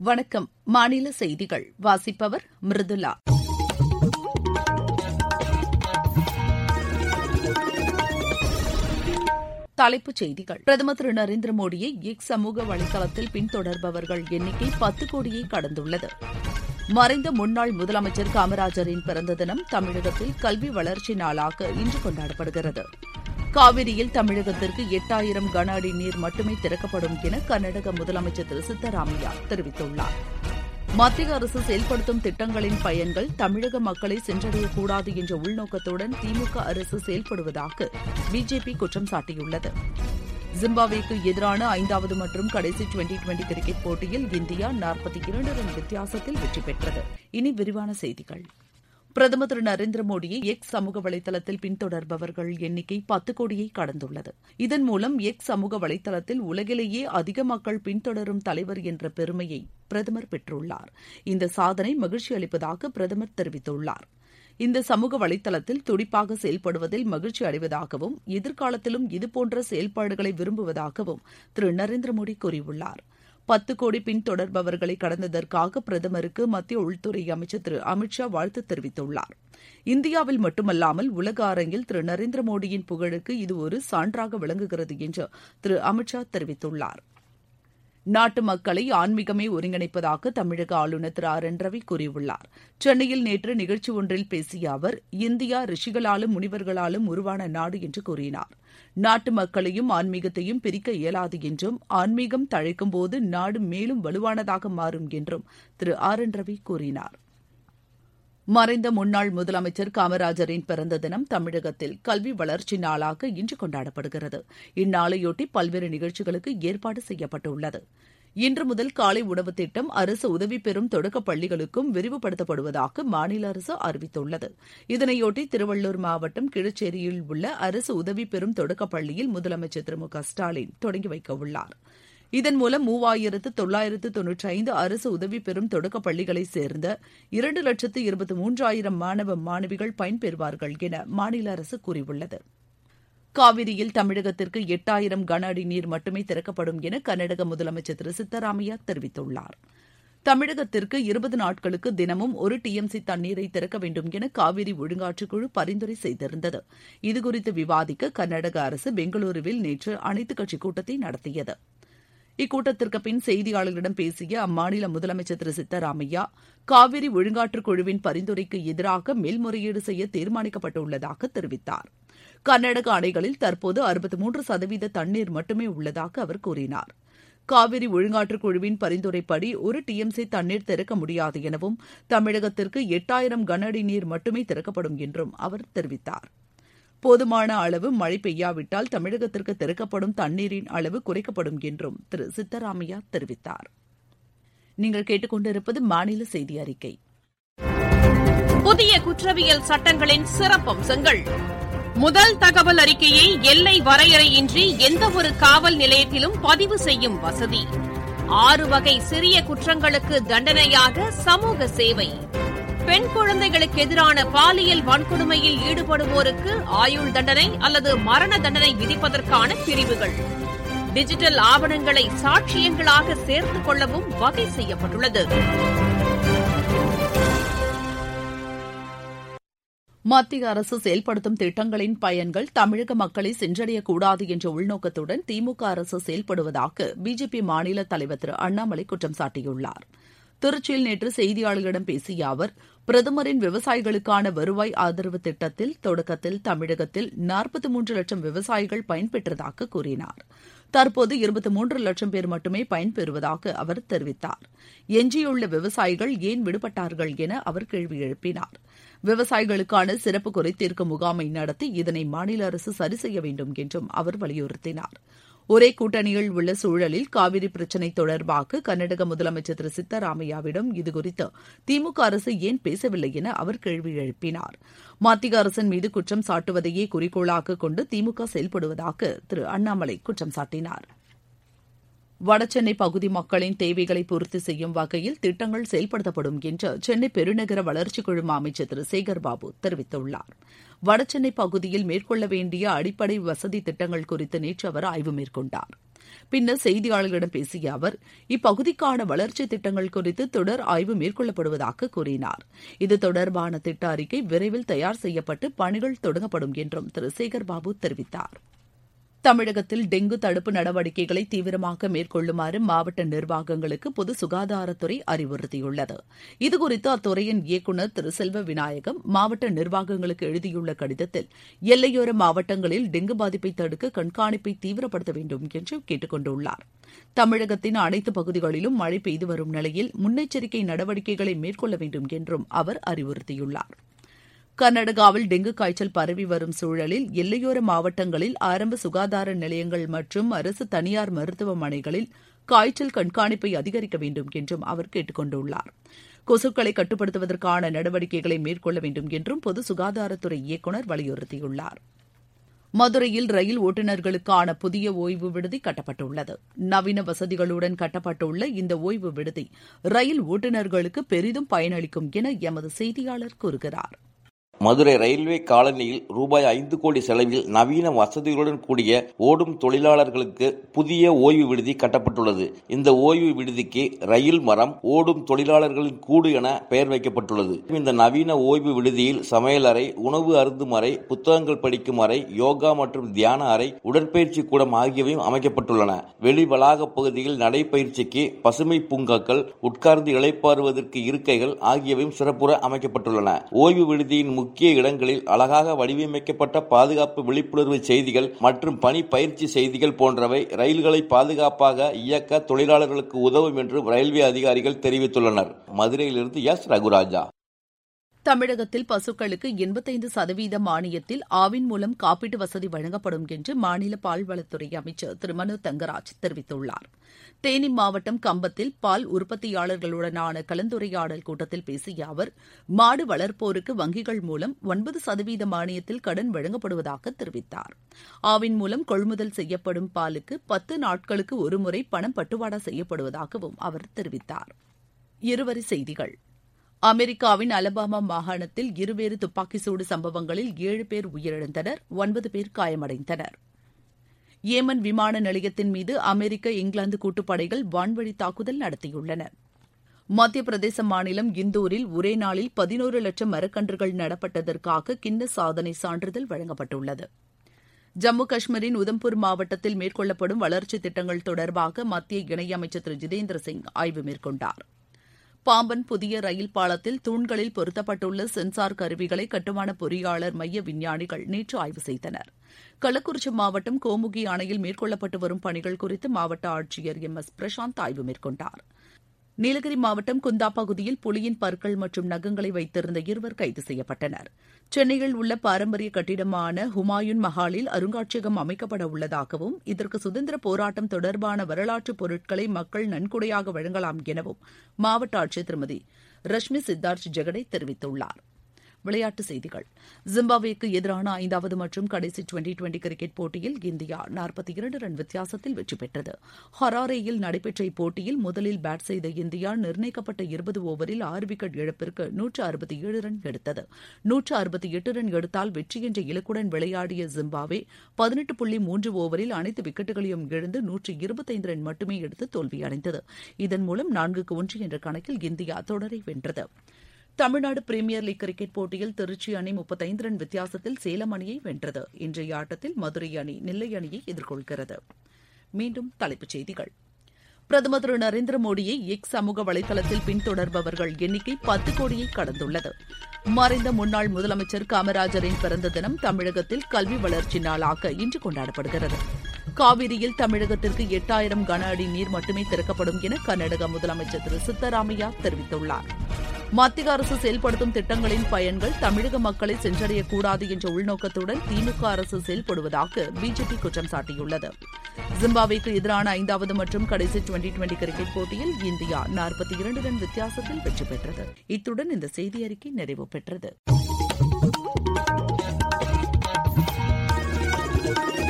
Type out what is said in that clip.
வணக்கம் மாநில செய்திகள் வாசிப்பவர் மிருதுளா தலைப்புச் செய்திகள் பிரதமர் திரு நரேந்திர மோடியை எக்ஸ் சமூக வலைதளத்தில் பின்தொடர்பவர்கள் எண்ணிக்கை பத்து கோடியை கடந்துள்ளது மறைந்த முன்னாள் முதலமைச்சர் காமராஜரின் பிறந்த தினம் தமிழகத்தில் கல்வி வளர்ச்சி நாளாக இன்று கொண்டாடப்படுகிறது காவிரியில் தமிழகத்திற்கு எட்டாயிரம் கன அடி நீர் மட்டுமே திறக்கப்படும் என கர்நாடக முதலமைச்சர் திரு சித்தராமையா தெரிவித்துள்ளார் மத்திய அரசு செயல்படுத்தும் திட்டங்களின் பயன்கள் தமிழக மக்களை சென்றடையக்கூடாது என்ற உள்நோக்கத்துடன் திமுக அரசு செயல்படுவதாக பிஜேபி குற்றம் சாட்டியுள்ளது ஜிம்பாப்வேக்கு எதிரான ஐந்தாவது மற்றும் கடைசி டுவெண்டி டுவெண்டி கிரிக்கெட் போட்டியில் இந்தியா நாற்பத்தி இரண்டு ரன் வித்தியாசத்தில் வெற்றி பெற்றது இனி விரிவான செய்திகள் பிரதமர் திரு நரேந்திர மோடியை எக்ஸ் சமூக வலைதளத்தில் பின்தொடர்பவர்கள் எண்ணிக்கை பத்து கோடியை கடந்துள்ளது இதன் மூலம் எக்ஸ் சமூக வலைதளத்தில் உலகிலேயே அதிக மக்கள் பின்தொடரும் தலைவர் என்ற பெருமையை பிரதமர் பெற்றுள்ளார் இந்த சாதனை மகிழ்ச்சி அளிப்பதாக பிரதமர் தெரிவித்துள்ளார் இந்த சமூக வலைதளத்தில் துடிப்பாக செயல்படுவதில் மகிழ்ச்சி அடைவதாகவும் எதிர்காலத்திலும் இதுபோன்ற செயல்பாடுகளை விரும்புவதாகவும் திரு நரேந்திர மோடி கூறியுள்ளார் பத்து கோடி பின் தொடர்பவர்களை கடந்ததற்காக பிரதமருக்கு மத்திய உள்துறை அமைச்சர் திரு அமித் ஷா வாழ்த்து தெரிவித்துள்ளார் இந்தியாவில் மட்டுமல்லாமல் உலக அரங்கில் திரு நரேந்திர மோடியின் புகழுக்கு இது ஒரு சான்றாக விளங்குகிறது என்று திரு அமித் ஷா தெரிவித்துள்ளார் நாட்டு மக்களை ஆன்மீகமே ஒருங்கிணைப்பதாக தமிழக ஆளுநர் திரு ஆர் என் ரவி கூறியுள்ளார் சென்னையில் நேற்று நிகழ்ச்சி ஒன்றில் பேசிய அவர் இந்தியா ரிஷிகளாலும் முனிவர்களாலும் உருவான நாடு என்று கூறினார் நாட்டு மக்களையும் ஆன்மீகத்தையும் பிரிக்க இயலாது என்றும் ஆன்மீகம் தழைக்கும் போது நாடு மேலும் வலுவானதாக மாறும் என்றும் திரு ஆர் என் ரவி கூறினார் மறைந்த முன்னாள் முதலமைச்சர் காமராஜரின் பிறந்த தினம் தமிழகத்தில் கல்வி வளர்ச்சி நாளாக இன்று கொண்டாடப்படுகிறது இந்நாளையொட்டி பல்வேறு நிகழ்ச்சிகளுக்கு ஏற்பாடு செய்யப்பட்டுள்ளது இன்று முதல் காலை உணவு திட்டம் அரசு உதவி பெறும் தொடக்கப் பள்ளிகளுக்கும் விரிவுபடுத்தப்படுவதாக மாநில அரசு அறிவித்துள்ளது இதனையொட்டி திருவள்ளூர் மாவட்டம் கிழச்சேரியில் உள்ள அரசு உதவி பெறும் தொடக்கப் பள்ளியில் முதலமைச்சர் திரு மு க ஸ்டாலின் தொடங்கி வைக்க உள்ளார் இதன் மூலம் மூவாயிரத்து தொள்ளாயிரத்து தொன்னூற்றி ஐந்து அரசு உதவி பெறும் தொடக்கப் பள்ளிகளைச் சேர்ந்த இரண்டு லட்சத்து இருபத்தி மூன்றாயிரம் மாணவ மாணவிகள் பயன்பெறுவார்கள் என மாநில அரசு கூறியுள்ளது காவிரியில் தமிழகத்திற்கு எட்டாயிரம் கன அடி நீர் மட்டுமே திறக்கப்படும் என கர்நாடக முதலமைச்சர் திரு சித்தராமையா தெரிவித்துள்ளார் தமிழகத்திற்கு இருபது நாட்களுக்கு தினமும் ஒரு டிஎம்சி தண்ணீரை திறக்க வேண்டும் என காவிரி ஒழுங்காற்றுக்குழு பரிந்துரை செய்திருந்தது இதுகுறித்து விவாதிக்க கர்நாடக அரசு பெங்களூருவில் நேற்று அனைத்துக் கட்சிக் கூட்டத்தை நடத்தியது இக்கூட்டத்திற்கு பின் செய்தியாளர்களிடம் பேசிய அம்மாநில முதலமைச்சர் திரு சித்தராமையா காவிரி ஒழுங்காற்றுக் குழுவின் பரிந்துரைக்கு எதிராக மேல்முறையீடு செய்ய தீர்மானிக்கப்பட்டுள்ளதாக தெரிவித்தார் கர்நாடக அணைகளில் தற்போது அறுபத்தி மூன்று சதவீத தண்ணீர் மட்டுமே உள்ளதாக அவர் கூறினார் காவிரி ஒழுங்காற்றுக் குழுவின் பரிந்துரைப்படி ஒரு டிஎம்சி தண்ணீர் திறக்க முடியாது எனவும் தமிழகத்திற்கு எட்டாயிரம் கன அடி நீர் மட்டுமே திறக்கப்படும் என்றும் அவர் தெரிவித்தார் போதுமான அளவு மழை பெய்யாவிட்டால் தமிழகத்திற்கு திறக்கப்படும் தண்ணீரின் அளவு குறைக்கப்படும் என்றும் திரு சித்தராமையா தெரிவித்தார் நீங்கள் கேட்டுக்கொண்டிருப்பது மாநில செய்தி அறிக்கை புதிய குற்றவியல் சட்டங்களின் சிறப்பம்சங்கள் முதல் தகவல் அறிக்கையை எல்லை வரையறையின்றி எந்தவொரு காவல் நிலையத்திலும் பதிவு செய்யும் வசதி ஆறு வகை சிறிய குற்றங்களுக்கு தண்டனையாக சமூக சேவை பெண் குழந்தைகளுக்கு எதிரான பாலியல் வன்கொடுமையில் ஈடுபடுவோருக்கு ஆயுள் தண்டனை அல்லது மரண தண்டனை விதிப்பதற்கான பிரிவுகள் டிஜிட்டல் ஆவணங்களை சாட்சியங்களாக சேர்த்துக் கொள்ளவும் வகை செய்யப்பட்டுள்ளது மத்திய அரசு செயல்படுத்தும் திட்டங்களின் பயன்கள் தமிழக மக்களை சென்றடையக்கூடாது என்ற உள்நோக்கத்துடன் திமுக அரசு செயல்படுவதாக பிஜேபி மாநில தலைவர் திரு அண்ணாமலை குற்றம் சாட்டியுள்ளார் திருச்சியில் நேற்று செய்தியாளர்களிடம் பேசிய அவர் பிரதமரின் விவசாயிகளுக்கான வருவாய் ஆதரவு திட்டத்தில் தொடக்கத்தில் தமிழகத்தில் நாற்பத்தி மூன்று லட்சம் விவசாயிகள் பயன்பெற்றதாக கூறினார் தற்போது இருபத்தி மூன்று லட்சம் பேர் மட்டுமே பயன்பெறுவதாக அவர் தெரிவித்தார் எஞ்சியுள்ள விவசாயிகள் ஏன் விடுபட்டார்கள் என அவர் கேள்வி எழுப்பினார் விவசாயிகளுக்கான சிறப்பு குறைதீர்க்கும் முகாமை நடத்தி இதனை மாநில அரசு சரி செய்ய வேண்டும் என்றும் அவர் வலியுறுத்தினார் ஒரே கூட்டணியில் உள்ள சூழலில் காவிரி பிரச்சினை தொடர்பாக கர்நாடக முதலமைச்சர் திரு சித்தராமையாவிடம் இதுகுறித்து திமுக அரசு ஏன் பேசவில்லை என அவர் கேள்வி எழுப்பினார் மத்திய அரசின் மீது குற்றம் சாட்டுவதையே குறிக்கோளாக கொண்டு திமுக செயல்படுவதாக திரு அண்ணாமலை குற்றம் சாட்டினார் வடசென்னை பகுதி மக்களின் தேவைகளை பூர்த்தி செய்யும் வகையில் திட்டங்கள் செயல்படுத்தப்படும் என்று சென்னை பெருநகர வளர்ச்சிக் குழும அமைச்சர் திரு சேகர் பாபு தெரிவித்துள்ளார் வடசென்னை பகுதியில் மேற்கொள்ள வேண்டிய அடிப்படை வசதி திட்டங்கள் குறித்து நேற்று அவர் ஆய்வு மேற்கொண்டார் பின்னர் செய்தியாளர்களிடம் பேசிய அவர் இப்பகுதிக்கான வளர்ச்சி திட்டங்கள் குறித்து தொடர் ஆய்வு மேற்கொள்ளப்படுவதாக கூறினார் இது தொடர்பான திட்ட அறிக்கை விரைவில் தயார் செய்யப்பட்டு பணிகள் தொடங்கப்படும் என்றும் திரு சேகர் பாபு தெரிவித்தார் தமிழகத்தில் டெங்கு தடுப்பு நடவடிக்கைகளை தீவிரமாக மேற்கொள்ளுமாறு மாவட்ட நிர்வாகங்களுக்கு பொது சுகாதாரத்துறை அறிவுறுத்தியுள்ளது இதுகுறித்து அத்துறையின் இயக்குநர் திரு செல்வ விநாயகம் மாவட்ட நிர்வாகங்களுக்கு எழுதியுள்ள கடிதத்தில் எல்லையோர மாவட்டங்களில் டெங்கு பாதிப்பை தடுக்க கண்காணிப்பை தீவிரப்படுத்த வேண்டும் என்று கேட்டுக் கொண்டுள்ளார் தமிழகத்தின் அனைத்து பகுதிகளிலும் மழை பெய்து வரும் நிலையில் முன்னெச்சரிக்கை நடவடிக்கைகளை மேற்கொள்ள வேண்டும் என்றும் அவர் அறிவுறுத்தியுள்ளார் கர்நாடகாவில் டெங்கு காய்ச்சல் பரவி வரும் சூழலில் எல்லையோர மாவட்டங்களில் ஆரம்ப சுகாதார நிலையங்கள் மற்றும் அரசு தனியார் மருத்துவமனைகளில் காய்ச்சல் கண்காணிப்பை அதிகரிக்க வேண்டும் என்றும் அவர் கேட்டுக் கொண்டுள்ளார் கொசுக்களை கட்டுப்படுத்துவதற்கான நடவடிக்கைகளை மேற்கொள்ள வேண்டும் என்றும் பொது சுகாதாரத்துறை இயக்குநர் வலியுறுத்தியுள்ளார் மதுரையில் ரயில் ஓட்டுநர்களுக்கான புதிய ஓய்வு விடுதி கட்டப்பட்டுள்ளது நவீன வசதிகளுடன் கட்டப்பட்டுள்ள இந்த ஓய்வு விடுதி ரயில் ஓட்டுநர்களுக்கு பெரிதும் பயனளிக்கும் என எமது செய்தியாளர் கூறுகிறார் மதுரை ரயில்வே காலனியில் ரூபாய் ஐந்து கோடி செலவில் நவீன வசதிகளுடன் கூடிய ஓடும் தொழிலாளர்களுக்கு புதிய ஓய்வு விடுதி கட்டப்பட்டுள்ளது இந்த ஓய்வு விடுதிக்கு ரயில் மரம் ஓடும் தொழிலாளர்களின் கூடு என பெயர் வைக்கப்பட்டுள்ளது இந்த நவீன ஓய்வு விடுதியில் சமையலறை உணவு அருந்தும் அறை புத்தகங்கள் படிக்கும் அறை யோகா மற்றும் தியான அறை உடற்பயிற்சி கூடம் ஆகியவையும் அமைக்கப்பட்டுள்ளன வெளி வளாக பகுதியில் நடைபயிற்சிக்கு பசுமை பூங்காக்கள் உட்கார்ந்து இளைப்பாறுவதற்கு இருக்கைகள் ஆகியவையும் சிறப்புற அமைக்கப்பட்டுள்ளன ஓய்வு விடுதியின் முக்கிய இடங்களில் அழகாக வடிவமைக்கப்பட்ட பாதுகாப்பு விழிப்புணர்வு செய்திகள் மற்றும் பணி பயிற்சி செய்திகள் போன்றவை ரயில்களை பாதுகாப்பாக இயக்க தொழிலாளர்களுக்கு உதவும் என்று ரயில்வே அதிகாரிகள் தெரிவித்துள்ளனர் மதுரையிலிருந்து எஸ் ரகுராஜா தமிழகத்தில் பசுக்களுக்கு எண்பத்தைந்து சதவீத மானியத்தில் ஆவின் மூலம் காப்பீட்டு வசதி வழங்கப்படும் என்று மாநில பால்வளத்துறை அமைச்சர் திரு மனு தங்கராஜ் தெரிவித்துள்ளார் தேனி மாவட்டம் கம்பத்தில் பால் உற்பத்தியாளர்களுடனான கலந்துரையாடல் கூட்டத்தில் பேசிய அவர் மாடு வளர்ப்போருக்கு வங்கிகள் மூலம் ஒன்பது சதவீத மானியத்தில் கடன் வழங்கப்படுவதாக தெரிவித்தார் ஆவின் மூலம் கொள்முதல் செய்யப்படும் பாலுக்கு பத்து நாட்களுக்கு ஒருமுறை பணம் பட்டுவாடா செய்யப்படுவதாகவும் அவர் தெரிவித்தார் இருவரி செய்திகள் அமெரிக்காவின் அலபாமா மாகாணத்தில் இருவேறு துப்பாக்கி சூடு சம்பவங்களில் ஏழு பேர் உயிரிழந்தனர் ஒன்பது பேர் காயமடைந்தனர் ஏமன் விமான நிலையத்தின் மீது அமெரிக்க இங்கிலாந்து கூட்டுப்படைகள் வான்வழி தாக்குதல் நடத்தியுள்ளன மத்திய பிரதேச மாநிலம் இந்தூரில் ஒரே நாளில் பதினோரு லட்சம் மரக்கன்றுகள் நடப்பட்டதற்காக கின்ன சாதனை சான்றிதழ் வழங்கப்பட்டுள்ளது ஜம்மு காஷ்மீரின் உதம்பூர் மாவட்டத்தில் மேற்கொள்ளப்படும் வளர்ச்சித் திட்டங்கள் தொடர்பாக மத்திய இணையமைச்சர் திரு ஜிதேந்திர சிங் ஆய்வு மேற்கொண்டார் பாம்பன் புதிய ரயில் பாலத்தில் தூண்களில் பொருத்தப்பட்டுள்ள சென்சார் கருவிகளை கட்டுமான பொறியாளர் மைய விஞ்ஞானிகள் நேற்று ஆய்வு செய்தனர் கள்ளக்குறிச்சி மாவட்டம் கோமுகி அணையில் மேற்கொள்ளப்பட்டு வரும் பணிகள் குறித்து மாவட்ட ஆட்சியர் எம் எஸ் பிரசாந்த் ஆய்வு மேற்கொண்டார் நீலகிரி மாவட்டம் குந்தா பகுதியில் புலியின் பற்கள் மற்றும் நகங்களை வைத்திருந்த இருவர் கைது செய்யப்பட்டனர் சென்னையில் உள்ள பாரம்பரிய கட்டிடமான ஹுமாயூன் மஹாலில் அருங்காட்சியகம் அமைக்கப்பட உள்ளதாகவும் இதற்கு சுதந்திர போராட்டம் தொடர்பான வரலாற்று பொருட்களை மக்கள் நன்கொடையாக வழங்கலாம் எனவும் மாவட்ட ஆட்சியர் திருமதி ரஷ்மி சித்தார்த் ஜெகடே தெரிவித்துள்ளார் விளையாட்டுச் செய்திகள் ஜிம்பாப்வேக்கு எதிரான ஐந்தாவது மற்றும் கடைசி டுவெண்டி டுவெண்டி கிரிக்கெட் போட்டியில் இந்தியா நாற்பத்தி இரண்டு ரன் வித்தியாசத்தில் வெற்றி பெற்றது ஹராரேயில் நடைபெற்ற இப்போட்டியில் முதலில் பேட் செய்த இந்தியா நிர்ணயிக்கப்பட்ட இருபது ஓவரில் ஆறு விக்கெட் இழப்பிற்கு நூற்று அறுபத்தி ஏழு ரன் எடுத்தது நூற்று அறுபத்தி எட்டு ரன் எடுத்தால் வெற்றி என்ற இலக்குடன் விளையாடிய ஜிம்பாப்வே பதினெட்டு புள்ளி மூன்று ஓவரில் அனைத்து விக்கெட்டுகளையும் இழந்து நூற்று இருபத்தைந்து ரன் மட்டுமே எடுத்து தோல்வியடைந்தது இதன் மூலம் நான்குக்கு ஒன்று என்ற கணக்கில் இந்தியா தொடரை வென்றது தமிழ்நாடு பிரீமியர் லீக் கிரிக்கெட் போட்டியில் திருச்சி அணி முப்பத்தைந்து ரன் வித்தியாசத்தில் சேலம் அணியை வென்றது இன்றைய ஆட்டத்தில் மதுரை அணி நெல்லை அணியை எதிர்கொள்கிறது மீண்டும் தலைப்புச் செய்திகள் பிரதமர் திரு நரேந்திர மோடியை எக்ஸ் சமூக வலைதளத்தில் பின்தொடர்பவர்கள் எண்ணிக்கை பத்து கோடியை கடந்துள்ளது மறைந்த முன்னாள் முதலமைச்சர் காமராஜரின் பிறந்த தினம் தமிழகத்தில் கல்வி வளர்ச்சி நாளாக இன்று கொண்டாடப்படுகிறது காவிரியில் தமிழகத்திற்கு எட்டாயிரம் கன அடி நீர் மட்டுமே திறக்கப்படும் என கர்நாடக முதலமைச்சர் திரு சித்தராமையா தெரிவித்துள்ளார் மத்திய அரசு செயல்படுத்தும் திட்டங்களின் பயன்கள் தமிழக மக்களை சென்றடையக்கூடாது என்ற உள்நோக்கத்துடன் திமுக அரசு செயல்படுவதாக பிஜேபி குற்றம் சாட்டியுள்ளது ஜிம்பாப்வேக்கு எதிரான ஐந்தாவது மற்றும் கடைசி டுவெண்டி டுவெண்டி கிரிக்கெட் போட்டியில் இந்தியா நாற்பத்தி இரண்டு ரன் வித்தியாசத்தில் வெற்றி பெற்றது இத்துடன் இந்த செய்தி அறிக்கை நிறைவு பெற்றது